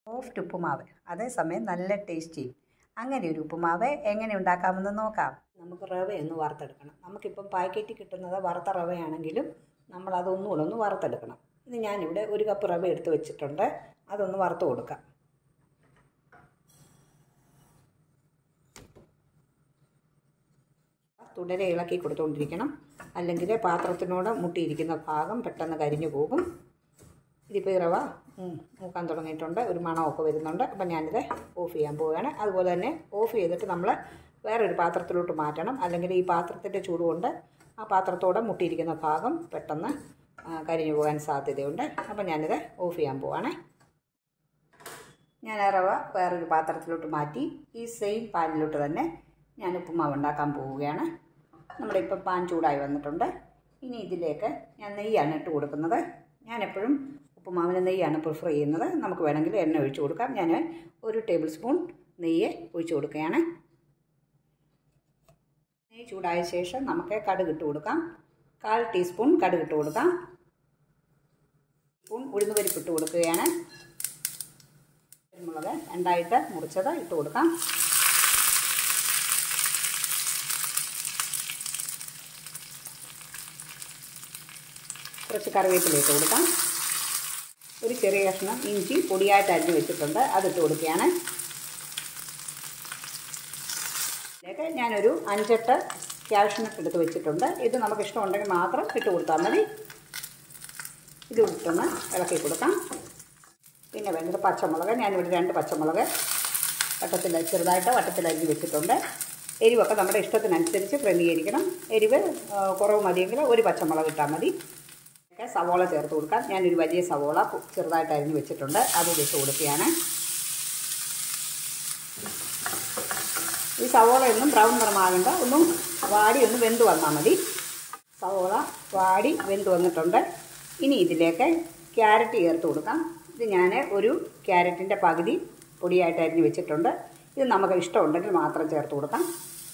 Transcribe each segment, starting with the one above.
soft ഉപ്പുമാവ് അതേസമയം നല്ല ടേസ്റ്റിയും അങ്ങനെ ഒരു ഉപ്പുമാവ് എങ്ങനെ ഉണ്ടാക്കാമെന്ന് നോക്കാം നമുക്ക് റവയൊന്ന് വറുത്തെടുക്കണം നമുക്കിപ്പം പാക്കറ്റിൽ കിട്ടുന്നത് വറുത്ത റവയാണെങ്കിലും നമ്മൾ അതൊന്നുകൂടെ ഒന്ന് വറുത്തെടുക്കണം ഇത് ഞാനിവിടെ ഒരു കപ്പ് റവ എടുത്ത് വെച്ചിട്ടുണ്ട് അതൊന്ന് വറുത്ത് കൊടുക്കാം തുടരെ ഇളക്കി കൊടുത്തുകൊണ്ടിരിക്കണം അല്ലെങ്കിൽ പാത്രത്തിനോട് മുട്ടിയിരിക്കുന്ന ഭാഗം പെട്ടെന്ന് കരിഞ്ഞു പോകും ഇതിപ്പോൾ ഈ റവ ഉം, മൂക്കാൻ തുടങ്ങിയിട്ടുണ്ട് ഒരു മണമൊക്കെ വരുന്നുണ്ട് അപ്പം ഞാനിത് ഓഫ് ചെയ്യാൻ പോവുകയാണ് അതുപോലെ തന്നെ ഓഫ് ചെയ്തിട്ട് നമ്മൾ വേറൊരു പാത്രത്തിലോട്ട് മാറ്റണം അല്ലെങ്കിൽ ഈ പാത്രത്തിൻ്റെ ചൂട് കൊണ്ട് ആ പാത്രത്തോടെ മുട്ടിയിരിക്കുന്ന ഭാഗം പെട്ടെന്ന് ആ, കരിഞ്ഞു പോകാൻ സാധ്യതയുണ്ട് അപ്പം ഞാനിത് ഓഫ് ചെയ്യാൻ പോവാണേ ഞാൻ ആ റവ വേറൊരു പാത്രത്തിലോട്ട് മാറ്റി ഈ സെയിം പാനിലോട്ട് തന്നെ ഞാൻ ഉപ്പുമാവ് ഉണ്ടാക്കാൻ പോവുകയാണ് നമ്മുടെ ഇപ്പം പാൻ ചൂടായി വന്നിട്ടുണ്ട് ഇനി ഇതിലേക്ക് ഞാൻ നെയ്യാണ് ഇട്ട് കൊടുക്കുന്നത് ഞാൻ എപ്പോഴും ഉപ്പുമാവിന് നെയ്യാണ് പ്രിഫർ ചെയ്യുന്നത് നമുക്ക് വേണമെങ്കിൽ എണ്ണ ഒഴിച്ച് കൊടുക്കാം ഞാൻ ഒരു ടേബിൾ സ്പൂൺ നെയ്യ് ഒഴിച്ച് കൊടുക്കുകയാണ് നെയ്യ് ചൂടായ ശേഷം നമുക്ക് കടുക് ഇട്ട് കൊടുക്കാം കാൽ ടീസ്പൂൺ കടുക് ഇട്ട് കൊടുക്കാം സ്പൂൺ ഉഴുന്ന് പരിപ്പ് ഇട്ട് കൊടുക്കുകയാണ് കുരുമുളക് രണ്ടായിട്ട് മുറിച്ചത് ഇട്ട് കൊടുക്കാം കുറച്ച് കറിവേപ്പില ഇട്ട് കൊടുക്കാം ഒരു ചെറിയ കഷ്ണം ഇഞ്ചി പൊടിയായിട്ട് അരിഞ്ഞ് വെച്ചിട്ടുണ്ട് അതിട്ട് കൊടുക്കുകയാണ് ഇതിലേക്ക് ഞാനൊരു അഞ്ചെട്ട് ക്യാഷ്നട്ട് എടുത്ത് വെച്ചിട്ടുണ്ട് ഇത് നമുക്ക് ഇഷ്ടമുണ്ടെങ്കിൽ മാത്രം ഇട്ട് കൊടുത്താൽ മതി ഇത് ഇട്ടൊന്ന് ഇളക്കി കൊടുക്കാം പിന്നെ വേണ്ടത് പച്ചമുളക് ഞാനിവിടെ രണ്ട് പച്ചമുളക് വട്ടത്തിൽ ചെറുതായിട്ട് വട്ടത്തിൽ അരിഞ്ഞ് വെച്ചിട്ടുണ്ട് എരിവൊക്കെ നമ്മുടെ ഇഷ്ടത്തിനനുസരിച്ച് ക്രമീകരിക്കണം എരിവ് ആ, കുറവ് മതിയെങ്കിൽ ഒരു പച്ചമുളക് ഇട്ടാൽ മതി ഒക്കെ സവോള ചേർത്ത് കൊടുക്കാം ഞാനൊരു വലിയ സവോള പു- ചെറുതായിട്ട് അരിഞ്ഞ് വെച്ചിട്ടുണ്ട് അത് ഇട്ട് കൊടുക്കുകയാണ് ഈ സവോള ഒന്നും ബ്രൗൺ നിറമാകണ്ട ഒന്നും വാടി ഒന്ന് വെന്ത് വന്നാൽ മതി സവോള വാടി വെന്ത് വന്നിട്ടുണ്ട് ഇനി ഇതിലേക്ക് ക്യാരറ്റ് ചേർത്ത് കൊടുക്കാം ഇത് ഞാൻ ഒരു ക്യാരറ്റിൻ്റെ പകുതി പൊടിയായിട്ട് അരിഞ്ഞ് വെച്ചിട്ടുണ്ട് ഇത് നമുക്ക് ഇഷ്ടമുണ്ടെങ്കിൽ മാത്രം ചേർത്ത് കൊടുക്കാം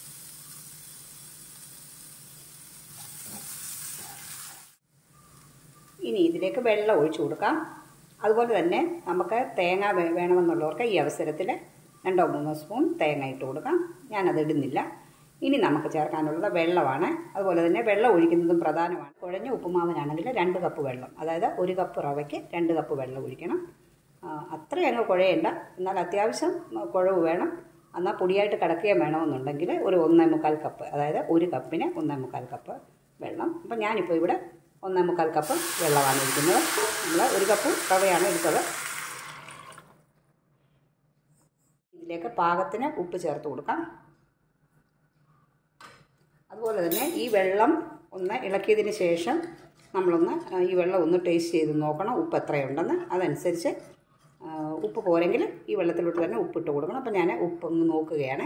ഇനി ഇതിലേക്ക് വെള്ളം ഒഴിച്ചു കൊടുക്കാം അതുപോലെ തന്നെ നമുക്ക് തേങ്ങ വേ- വേണമെന്നുള്ളവർക്ക് ഈ അവസരത്തിൽ രണ്ടോ മൂന്നോ സ്പൂൺ തേങ്ങ ഇട്ട് കൊടുക്കാം ഞാനത് ഇടുന്നില്ല ഇനി നമുക്ക് ചേർക്കാനുള്ളത് വെള്ളമാണ് അതുപോലെ തന്നെ വെള്ളം ഒഴിക്കുന്നതും പ്രധാനമാണ് കുഴഞ്ഞ ഉപ്പുമാവിനാണെങ്കിൽ രണ്ട് കപ്പ് വെള്ളം അതായത് ഒരു കപ്പ് റവയ്ക്ക് രണ്ട് കപ്പ് വെള്ളം ഒഴിക്കണം ആ, അത്രയും അങ്ങ് കുഴയണ്ട എന്നാൽ അത്യാവശ്യം ആ, കുഴവ് വേണം എന്നാൽ പൊടിയായിട്ട് കിടക്കുകയും വേണമെന്നുണ്ടെങ്കിൽ ഒരു ഒന്നേ മുക്കാൽ കപ്പ് അതായത് ഒരു കപ്പിന് ഒന്നേ മുക്കാൽ കപ്പ് വെള്ളം അപ്പം ഞാനിപ്പോൾ ഇവിടെ ഒന്നേ മുക്കാൽ കപ്പ് വെള്ളമാണ് ഒഴിക്കുന്നത് നമ്മൾ ഒരു കപ്പ് റവയാണ് എടുത്തത് ഇതിലേക്ക് പാകത്തിന് ഉപ്പ് ചേർത്ത് കൊടുക്കാം അതുപോലെ തന്നെ ഈ വെള്ളം ഒന്ന് ഇളക്കിയതിന് ശേഷം നമ്മളൊന്ന് ആ, ഈ വെള്ളം ഒന്ന് ടേസ്റ്റ് ചെയ്ത് നോക്കണം ഉപ്പ് എത്രയുണ്ടെന്ന് അതനുസരിച്ച് ആ, ഉപ്പ് പോരെങ്കിൽ ഈ വെള്ളത്തിലോട്ട് തന്നെ ഉപ്പിട്ട് കൊടുക്കണം അപ്പോൾ ഞാൻ ഉപ്പൊന്ന് നോക്കുകയാണ്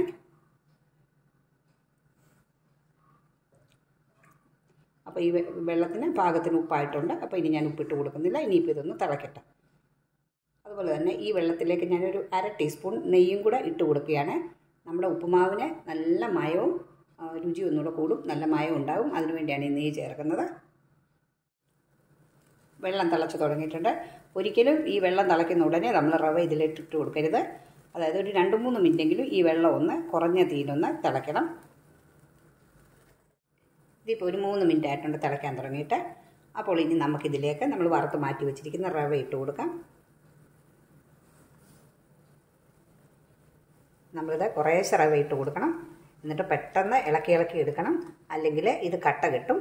അപ്പോൾ ഈ വെ- വെള്ളത്തിന് പാകത്തിന് ഉപ്പായിട്ടുണ്ട് അപ്പോൾ ഇനി ഞാൻ ഉപ്പിട്ട് കൊടുക്കുന്നില്ല ഇനിയിപ്പോൾ ഇതൊന്ന് തിളക്കട്ടെ അതുപോലെ തന്നെ ഈ വെള്ളത്തിലേക്ക് ഞാനൊരു അര ടീസ്പൂൺ നെയ്യും കൂടെ ഇട്ട് കൊടുക്കുകയാണ് നമ്മുടെ ഉപ്പുമാവിന് നല്ല മയവും ആ, രുചി ഒന്നുകൂടെ കൂടും നല്ല മയം ഉണ്ടാകും അതിനുവേണ്ടിയാണ് ഈ നെയ്യ് ചേർക്കുന്നത് വെള്ളം തിളച്ച് തുടങ്ങിയിട്ടുണ്ട് ഒരിക്കലും ഈ വെള്ളം തിളയ്ക്കുന്ന ഉടനെ നമ്മൾ റവ ഇതിലിട്ടിട്ട് കൊടുക്കരുത് അതായത് ഒരു രണ്ട് മൂന്ന് മിനിറ്റെങ്കിലും ഈ വെള്ളം ഒന്ന് കുറഞ്ഞ തീയിലൊന്ന് തിളയ്ക്കണം ഇതിപ്പോൾ ഒരു മൂന്ന് മിനിറ്റ് ആയിട്ടുണ്ട് തിളയ്ക്കാൻ തുടങ്ങിയിട്ട് അപ്പോൾ ഇനി നമുക്കിതിലേക്ക് നമ്മൾ വറുത്ത് മാറ്റി വെച്ചിരിക്കുന്ന റവ ഇട്ട് കൊടുക്കാം നമ്മളിത് കുറേശ്ശെ റവ ഇട്ട് കൊടുക്കണം എന്നിട്ട് പെട്ടെന്ന് ഇളക്കി ഇളക്കി എടുക്കണം അല്ലെങ്കിൽ ഇത് കട്ട കിട്ടും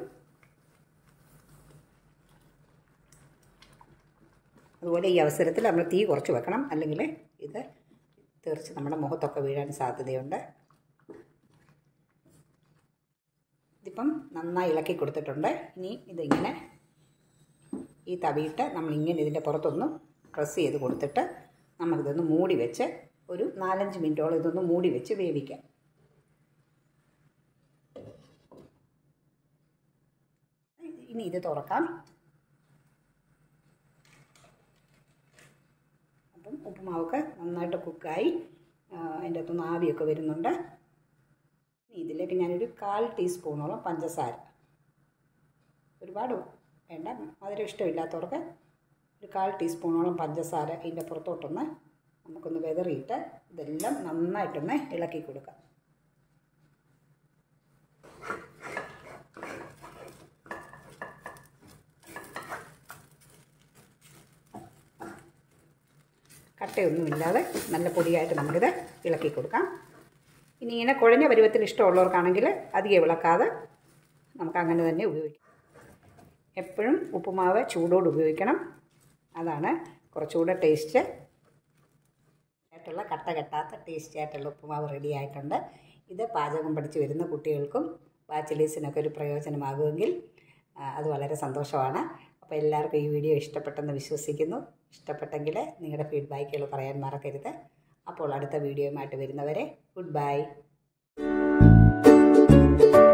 അതുപോലെ ഈ അവസരത്തിൽ നമ്മൾ തീ കുറച്ച് വെക്കണം അല്ലെങ്കിൽ ഇത് തീർച്ച നമ്മുടെ മുഖത്തൊക്കെ വീഴാൻ സാധ്യതയുണ്ട് ഇതിപ്പം നന്നായി ഇളക്കി കൊടുത്തിട്ടുണ്ട് ഇനി ഇതിങ്ങനെ ഈ തവിയിട്ട് നമ്മളിങ്ങനെ ഇതിൻ്റെ പുറത്തൊന്ന് പ്രസ് ചെയ്ത് കൊടുത്തിട്ട് നമുക്കിതൊന്ന് മൂടി വെച്ച് ഒരു നാലഞ്ച് മിനിറ്റോളം ഇതൊന്ന് മൂടി വെച്ച് വേവിക്കാം ഇനി ഇത് തുറക്കാം അപ്പം ഉപ്പുമാവൊക്കെ നന്നായിട്ട് കുക്കായി അതിൻ്റെ അകത്തുനിന്ന് ആവിയൊക്കെ വരുന്നുണ്ട് ഇനി ഇതിലേക്ക് ഞാനൊരു കാൽ ടീസ്പൂണോളം പഞ്ചസാര ഒരുപാട് വേണ്ട മധുരം ഇഷ്ടമില്ലാത്തവർക്ക് ഒരു കാൽ ടീസ്പൂണോളം പഞ്ചസാര ഇതിൻ്റെ പുറത്തോട്ടൊന്ന് നമുക്കൊന്ന് വെതറിയിട്ട് ഇതെല്ലാം നന്നായിട്ടൊന്ന് ഇളക്കി കൊടുക്കാം കട്ടയൊന്നുമില്ലാതെ നല്ല പൊടിയായിട്ട് നമുക്കിത് ഇളക്കി കൊടുക്കാം ഇനി ഇങ്ങനെ കുഴഞ്ഞ പരുവത്തിൽ ഇഷ്ടമുള്ളവർക്കാണെങ്കിൽ അധികം ഇളക്കാതെ നമുക്ക് അങ്ങനെ തന്നെ ഉപയോഗിക്കാം എപ്പോഴും ഉപ്പുമാവ് ചൂടോട് ഉപയോഗിക്കണം അതാണ് കുറച്ചുകൂടെ ടേസ്റ്റ് ആയിട്ടുള്ള കട്ട കെട്ടാത്ത ടേസ്റ്റി ആയിട്ടുള്ള ഉപ്പുമാവ് റെഡി ആയിട്ടുണ്ട് ഇത് പാചകം പഠിച്ച് വരുന്ന കുട്ടികൾക്കും ബാച്ചിലേഴ്സിനൊക്കെ ഒരു പ്രയോജനമാകുമെങ്കിൽ ആ, അത് വളരെ സന്തോഷമാണ് അപ്പോൾ എല്ലാവർക്കും ഈ വീഡിയോ ഇഷ്ടപ്പെട്ടെന്ന് വിശ്വസിക്കുന്നു ഇഷ്ടപ്പെട്ടെങ്കിൽ നിങ്ങളുടെ ഫീഡ്ബാക്കുകൾ പറയാൻ മറക്കരുത് അപ്പോൾ അടുത്ത വീഡിയോയുമായിട്ട് വരുന്നവരെ ഗുഡ് ബൈ